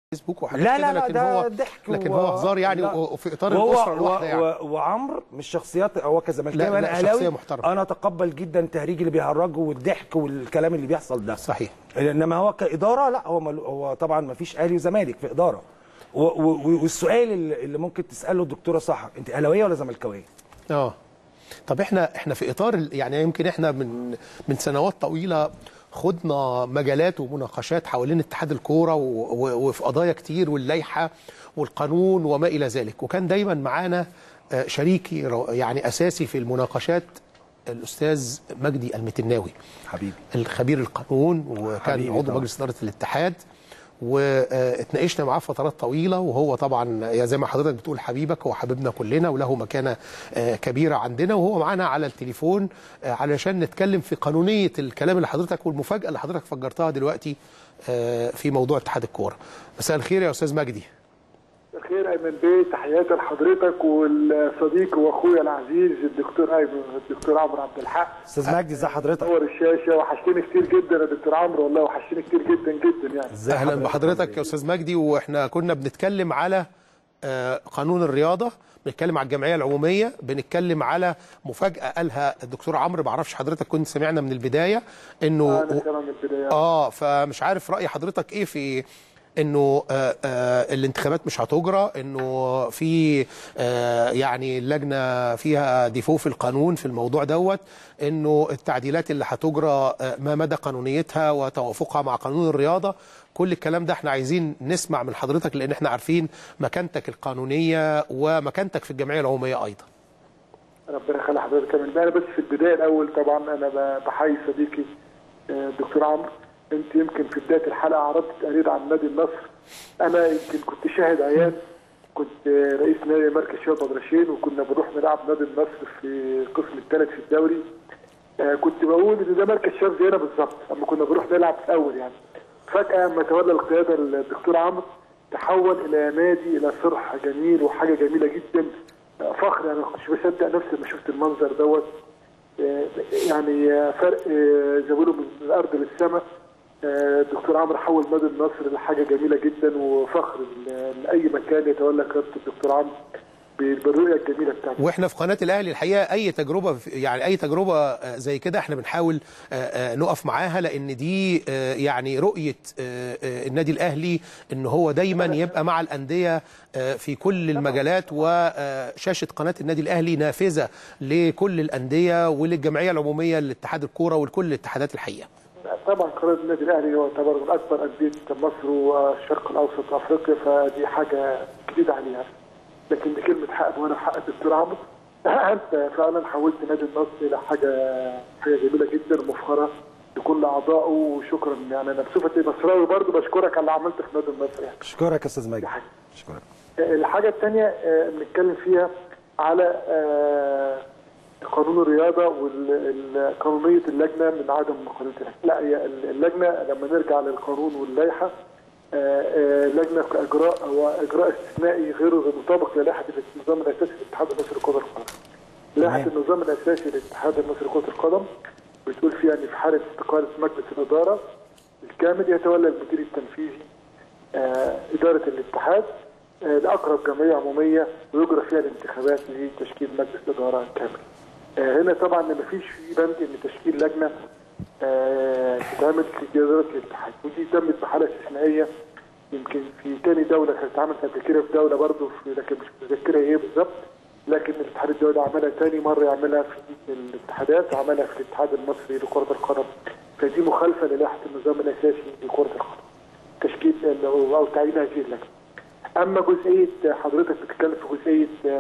فيسبوك وحاجات لا كده لا لا لكن ده هو ضحك لكن و- هو هزار يعني لا. وفي اطار وهو- الاسره و- الواحده يعني و- وعمرو مش شخصيات هو لا، كزملكاوي لا، انا شخصية اهلاوي محترمة. انا اتقبل جدا التهريج اللي بيهرجه والضحك والكلام اللي بيحصل ده صحيح انما هو كاداره لا هو ملو هو طبعا ما فيش اهلي وزمالك في اداره و و والسؤال اللي اللي ممكن تساله الدكتوره صح انت اهلاويه ولا زملكاويه؟ اه طب احنا احنا في اطار ال- يعني يمكن احنا من من سنوات طويله خضنا مجالات ومناقشات حوالين اتحاد الكوره و- و- وفي قضايا كتير واللائحه والقانون وما الى ذلك وكان دايما معانا آه، شريكي رو- يعني اساسي في المناقشات الاستاذ مجدي المتناوي حبيبي الخبير القانون وكان حبيبي عضو طبعا. مجلس اداره الاتحاد واتناقشنا معاه فترات طويله وهو طبعا يا زي ما حضرتك بتقول حبيبك هو حبيبنا كلنا وله مكانه آه، كبيره عندنا وهو معانا على التليفون آه، علشان نتكلم في قانونيه الكلام اللي حضرتك والمفاجاه اللي حضرتك فجرتها دلوقتي آه، في موضوع اتحاد الكوره. مساء الخير يا استاذ مجدي. الخير ايمن بيه تحياتي لحضرتك والصديق واخويا العزيز الدكتور ايمن الدكتور عمرو عبد الحق استاذ مجدي ازي حضرتك؟ نور الشاشه وحشتني كتير جدا يا دكتور عمرو والله وحشتني كتير جدا جدا يعني ازي اهلا بحضرتك يا استاذ مجدي واحنا كنا بنتكلم على آه، قانون الرياضه بنتكلم على الجمعيه العموميه بنتكلم على مفاجاه قالها الدكتور عمرو ما اعرفش حضرتك كنت سمعنا من البدايه انه انا سامع من البدايه اه فمش عارف راي حضرتك ايه في انه آه آه الانتخابات مش هتجرى انه في آه يعني اللجنه فيها ديفو في القانون في الموضوع دوت انه التعديلات اللي هتجرى آه ما مدى قانونيتها وتوافقها مع قانون الرياضه كل الكلام ده احنا عايزين نسمع من حضرتك لان احنا عارفين مكانتك القانونيه ومكانتك في الجمعيه العموميه ايضا ربنا يخلي حضرتك كمان انا بس في البدايه الاول طبعا انا ب- بحيي صديقي آه، الدكتور عمرو انت يمكن في بدايه الحلقه عرضت تقرير عن نادي النصر انا يمكن كنت شاهد عيان كنت آه، رئيس نادي مركز شباب بدرشين وكنا بنروح نلعب نادي النصر في القسم الثالث في الدوري آه، كنت بقول ان ده مركز شباب زينا بالظبط اما كنا بنروح نلعب في الاول يعني فجاه لما تولى القياده الدكتور عمرو تحول الى نادي الى صرح جميل وحاجه جميله جدا آه، فخر انا ما كنتش بصدق نفسي لما شفت المنظر دوت آه، يعني آه، فرق آه، زي ما بيقولوا من الارض للسماء آه، الدكتور عمرو حول نادي النصر لحاجه جميله جدا وفخر ل- لاي مكان يتولى قياده الدكتور عمرو بالرؤيه الجميله بتاعته واحنا في قناه الاهلي الحقيقه اي تجربه في- يعني اي تجربه آه، زي كده احنا بنحاول آه، آه، نقف معاها لان دي آه، يعني رؤيه آه، آه، النادي الاهلي ان هو دايما يبقى مع الانديه آه، في كل المجالات وشاشه قناه النادي الاهلي نافذه لكل الانديه وللجمعيه العموميه لاتحاد الكوره ولكل الاتحادات الحقيقه طبعا قرار النادي الاهلي هو يعتبر من اكبر انديه مصر والشرق الاوسط وافريقيا فدي حاجه جديده عليها لكن دي كلمه حق وانا حق الدكتور عمرو انت فعلا حولت نادي النصر الى حاجه حاجه جميله جدا ومفخره لكل اعضائه وشكرا يعني انا بصفتي مصراوي برضه بشكرك على اللي عملته في نادي النصر يعني اشكرك يا استاذ مجدي دي حاجه اشكرك الحاجة الثانية بنتكلم فيها على آه، قانون الرياضة وقانونية اللجنة من عدم قانونية اللجنة. لا هي اللجنة لما نرجع للقانون واللائحة آه، آه، لجنة كإجراء هو إجراء استثنائي غير مطابق للائحة النظام الأساسي للاتحاد المصري لكرة القدم. لائحة تمام. النظام الأساسي للاتحاد المصري لكرة القدم بتقول فيها إن في حالة استقالة مجلس الإدارة الكامل يتولى المدير التنفيذي آه، إدارة الاتحاد آه، لأقرب جمعية عمومية ويجرى فيها الانتخابات لتشكيل مجلس إدارة كامل. آه، هنا طبعا مفيش في بند إن تشكيل لجنة آه، تتعمل في إدارة الاتحاد ودي تمت بحالة استثنائية يمكن في تاني دولة كانت اتعملت قبل كده في دولة برضه في لكن مش متذكرة إيه بالظبط لكن الاتحاد الدولي عملها تاني مرة يعملها في الاتحادات وعملها في الاتحاد المصري لكرة القدم فدي مخالفة للائحة النظام الأساسي لكرة القدم. تشكيل او أو تعيين هذه اللجنه. اما جزئيه حضرتك بتتكلم في جزئيه آه،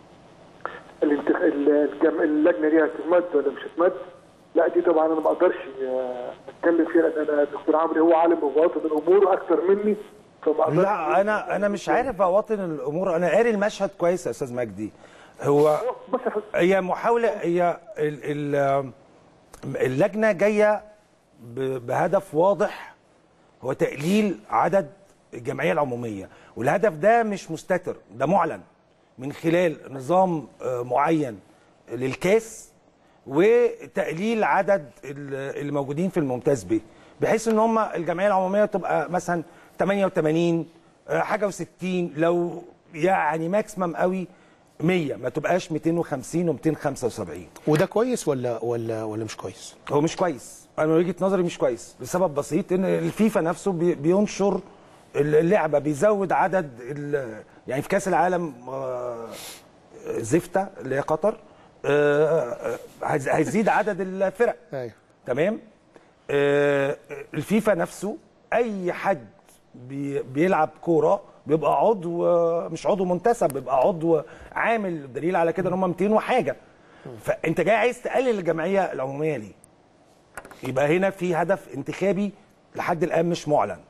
الانتخ... ال- الجم... اللجنه دي هتتمد ولا مش هتمد لا دي طبعا انا ما اقدرش آه، اتكلم فيها لان انا دكتور عمرو هو عالم بمواطن الامور اكثر مني فما اقدرش لا انا انا مش عارف اوطن الامور انا قاري المشهد كويس يا استاذ مجدي هو بص يا فندم، هي محاوله هي ال ال اللجنه جايه ب- بهدف واضح هو تقليل عدد الجمعيه العموميه والهدف ده مش مستتر ده معلن من خلال نظام آه، معين للكاس وتقليل عدد ال- اللي موجودين في الممتاز به بحيث ان هم الجمعيه العموميه تبقى مثلا 88 آه، حاجه و60 لو يعني ماكسيمم قوي 100 ما تبقاش 250 و275 وده كويس ولا ولا ولا مش كويس هو مش كويس انا من وجهه نظري مش كويس لسبب بسيط ان الفيفا نفسه بي- بينشر اللعبه بيزود عدد ال- يعني في كاس العالم آه، زفته اللي هي قطر آه، آه، هيز- هيزيد عدد الفرق ايوه تمام آه، الفيفا نفسه اي حد بي بيلعب كوره بيبقى عضو آه، مش عضو منتسب بيبقى عضو عامل دليل على كده ان هم 200 وحاجه فانت جاي عايز تقلل الجمعيه العموميه ليه يبقى هنا في هدف انتخابي لحد الان مش معلن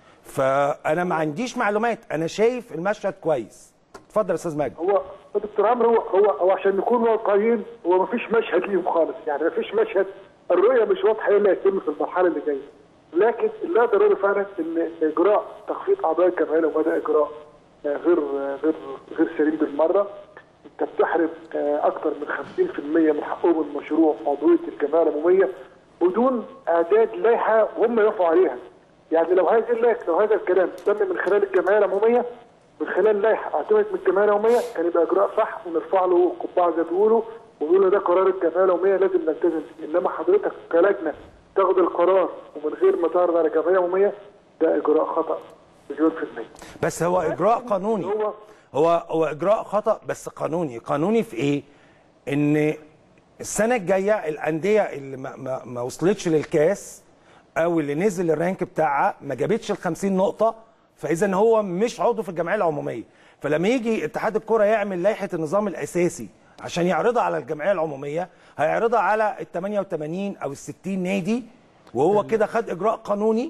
فانا ما عنديش معلومات انا شايف المشهد كويس اتفضل يا استاذ ماجد هو دكتور عمرو هو هو هو عشان نكون واقعيين هو مفيش مشهد ليهم خالص يعني مفيش مشهد الرؤيه مش واضحه ايه اللي هيتم في المرحله اللي جايه لكن اللي اقدر اقوله فعلا ان اجراء تخفيض اعضاء الجمعيه وبدا اجراء آه، غير آه، غير غير سليم بالمره انت بتحرم آه، اكثر من 50% من حقهم المشروع في عضويه الجمعيه العموميه بدون اعداد لائحه وهم يقفوا عليها يعني لو هذا لك لو هذا الكلام تم من خلال الجمعيه العموميه من خلال لائحه اعتمدت من الجمعيه العموميه كان يبقى اجراء صح ونرفع له قبعه زي ما بيقولوا ونقول له ده قرار الجمعيه العموميه لازم نلتزم فيه انما حضرتك كلجنه تاخد القرار ومن غير ما تعرض على جمعيه عموميه ده اجراء خطا مليون في الميه بس هو اجراء قانوني هو هو هو اجراء خطا بس قانوني قانوني في ايه ان السنه الجايه الانديه اللي ما, ما, ما وصلتش للكاس او اللي نزل الرانك بتاعها ما جابتش ال 50 نقطه فاذا هو مش عضو في الجمعيه العموميه فلما يجي اتحاد الكره يعمل لائحه النظام الاساسي عشان يعرضها على الجمعيه العموميه هيعرضها على ال 88 او ال 60 نادي وهو كده خد اجراء قانوني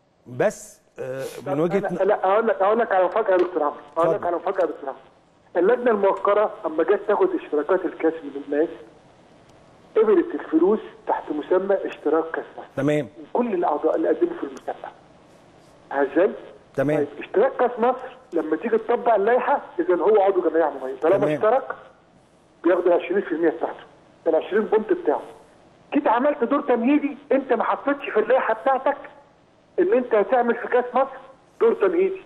بس آه، من وجهه أنا- لا اقول لك اقول لك على مفاجاه يا دكتور عمرو اقول لك اتفضل. على مفاجاه يا دكتور عمرو اللجنه الموقره اما جت تاخد اشتراكات الكاس من الناس قبلت الفلوس تحت مسمى اشتراك كاس مصر تمام من كل الاعضاء اللي قدموا في المسابقه ازاي؟ تمام. طيب اشتراك كاس مصر لما تيجي تطبق اللائحه اذا هو عضو جمعيه عموميه طالما تمام. اشترك بياخد ال 20% بتاعته ال 20 بونت بتاعه جيت عملت دور تمهيدي انت ما حطيتش في اللائحه بتاعتك ان انت هتعمل في كاس مصر دور تمهيدي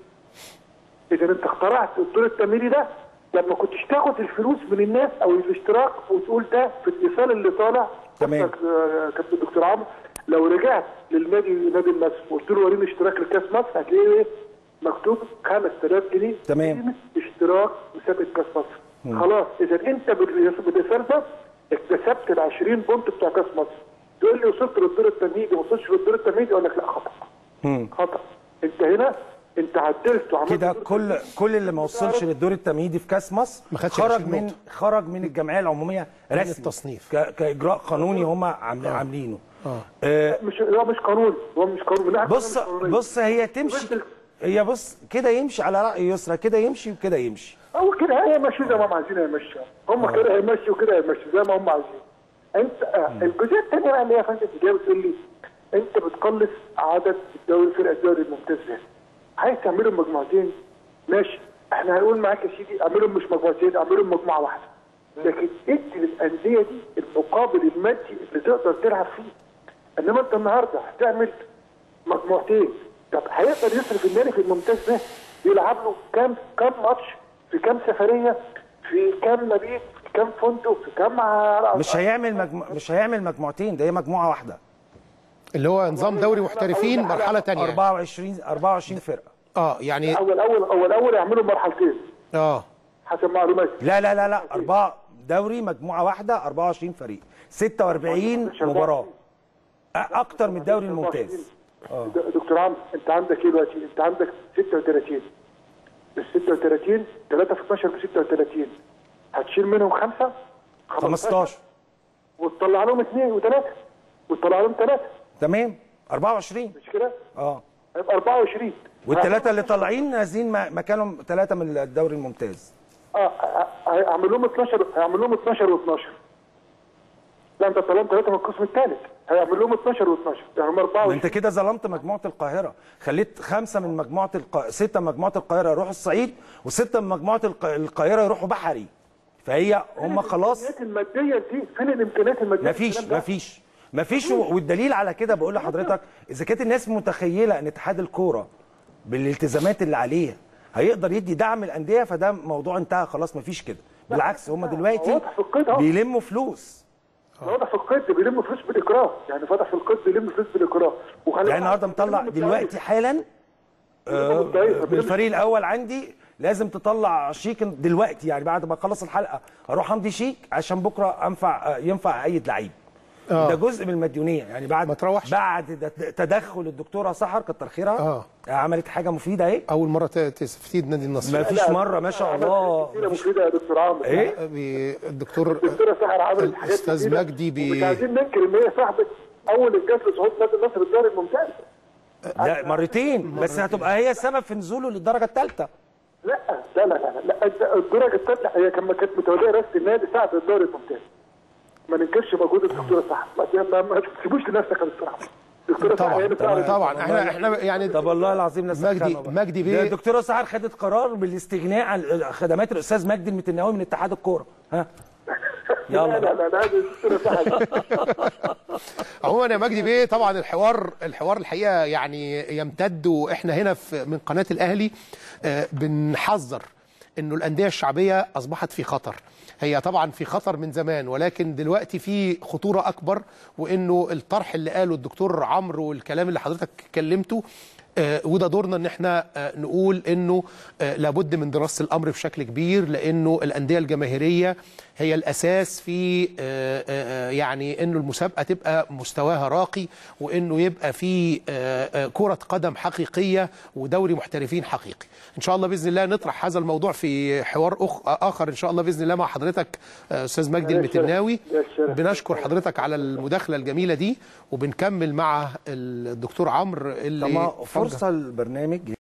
اذا انت اخترعت الدور التمهيدي ده لما كنتش تاخد الفلوس من الناس او الاشتراك وتقول ده في الاتصال اللي طالع تمام. آه، كابتن دكتور عمرو لو رجعت للنادي نادي النصر وقلت له وريني اشتراك لكاس مصر هتلاقيه ايه مكتوب 5000 جنيه تمام. قيمة اشتراك مسابقه كاس مصر خلاص اذا انت بال- بالرساله ده اكتسبت ال 20 بونت بتوع كاس مصر تقول لي وصلت للدور التمهيدي ما وصلتش للدور التمهيدي اقول لك لا خطا خطا انت هنا انت عدلت وعملت كده دور كل كل اللي ما وصلش للدور التمهيدي في كاس مصر ما خدش خرج 20 من نقطة. خرج من الجمعيه العموميه رسمي التصنيف. ك- كاجراء قانوني هم عاملين عاملينه آه مش هو مش قانوني هو مش قانوني من ناحية بص قانونية مش قانونية. بص هي تمشي بس ال- هي بص كده يمشي على راي يسرى كده يمشي وكده يمشي هو كده هيمشوا زي ما هم عايزين هيمشوا هم كده هيمشوا وكده هيمشوا زي ما هم عايزين انت آه الجزئيه الثانيه بقى اللي هي يا فندم جايه بتقول لي انت بتقلص عدد الدوري فرق الدوري الممتاز ده عايز تعملهم مجموعتين ماشي احنا هنقول معاك يا سيدي اعملهم مش مجموعتين اعملهم مجموعه واحده لكن ادي للانديه دي المقابل المادي اللي تقدر تلعب فيه انما انت النهارده هتعمل مجموعتين طب هيقدر يصرف النادي في الممتاز ده يلعب له كام كام ماتش في كام سفريه في كام مبيت في كام فندق في كام ع- مش هيعمل مجمو... مش هيعمل مجموعتين ده هي مجموعه واحده اللي هو نظام دوري محترفين مرحله تانية يعني. 24 24 فرقه اه يعني اول اول اول اول يعملوا مرحلتين اه حسب معلوماتي لا لا لا لا أربعة دوري مجموعة واحدة 24 فريق 46 مباراة أ- أكتر من الدوري الممتاز د- دكتور عمرو انت عندك ايه دلوقتي؟ انت عندك 36 ال 36 3 في 12 ب 36 هتشيل منهم خمسه 15 وتطلع لهم اثنين وثلاثه وتطلع لهم ثلاثه تمام 24 مش كده؟ اه هيبقى 24 والثلاثة اللي طالعين نازلين م- مكانهم ثلاثة من الدوري الممتاز اه هيعمل لهم 12 هيعمل لهم 12 و12 لا انت طالما ثلاثه من القسم الثالث هيعمل لهم 12 و12 يعني هم ما 24 انت كده ظلمت مجموعة القاهرة خليت خمسة من مجموعة الق... ستة من مجموعة القاهرة يروحوا الصعيد وستة من مجموعة الق... القاهرة يروحوا بحري فهي هم خلاص الامكانيات الماديه دي فين الامكانيات الماديه مفيش الكلام ده؟ مفيش مفيش والدليل على كده بقول لحضرتك اذا كانت الناس متخيله ان اتحاد الكوره بالالتزامات اللي عليها هيقدر يدي دعم الانديه فده موضوع انتهى خلاص مفيش كده بالعكس هم دلوقتي واضح في القيد أهو. بيلموا فلوس واضح في القيد بيلم فلوس بالاكراه يعني واضح في القيد بيلم فلوس بالاكراه وخلي يعني النهارده مطلع دلوقتي حالا آه، من الفريق الاول عندي لازم تطلع شيك دلوقتي يعني بعد ما اخلص الحلقه اروح امضي شيك عشان بكره انفع آه، ينفع ايد لعيب آه. ده جزء من المديونيه يعني بعد ما تروحش. بعد ده- تدخل الدكتوره سحر كتر خيرها آه. عملت حاجه مفيده اهي اول مره ت- تستفيد نادي النصر ما فيش مره ما شاء الله كتير مفيده يا دكتور عمرو ايه بي- الدكتور الدكتوره سحر عملت حاجات الأستاذ كتيرة، مجدي بي- ومش عايزين ننكر ان هي صاحبه اول انجاز لصعود نادي النصر الدوري الممتاز لا مرتين بس هتبقى هي السبب في نزوله للدرجه الثالثه لا لا لا لا, لا. الد- الدرجه الثالثه هي كما كانت متوليه رئاسه النادي ساعه الدوري الممتاز ما ننكرش مجهود الدكتوره سحر ما, ما, ما تسيبوش لنفسك يا دكتور عمرو الدكتوره سحر هي طبعا اللي طبعا, فعلا- طبعا احنا احنا يعني طب والله العظيم ناس مجدي- سخانة بقى. مجدي بيه- ده الدكتوره سحر خدت قرار بالاستغناء عن خدمات الاستاذ مجدي المتناوي من اتحاد الكوره ها لا يلا لا لا لا هذه الدكتوره سحر عموما يا مجدي بيه طبعا الحوار الحوار الحقيقه يعني يمتد واحنا هنا في من قناه الاهلي آه، بنحذر انه الانديه الشعبيه اصبحت في خطر هي طبعا في خطر من زمان ولكن دلوقتي في خطوره اكبر وانه الطرح اللي قاله الدكتور عمرو والكلام اللي حضرتك اتكلمته آه، وده دورنا ان احنا آه، نقول انه آه، لابد من دراسه الامر بشكل كبير لانه الانديه الجماهيريه هي الاساس في آه، آه، آه، يعني انه المسابقه تبقى مستواها راقي وانه يبقى في آه، آه، كره قدم حقيقيه ودوري محترفين حقيقي ان شاء الله باذن الله نطرح هذا الموضوع في حوار أخ اخر ان شاء الله باذن الله مع حضرتك آه، استاذ مجدي يا المتناوي شرف. يا شرف. بنشكر حضرتك على المداخله الجميله دي وبنكمل مع الدكتور عمرو اللي طب ما فجأة فرصه البرنامج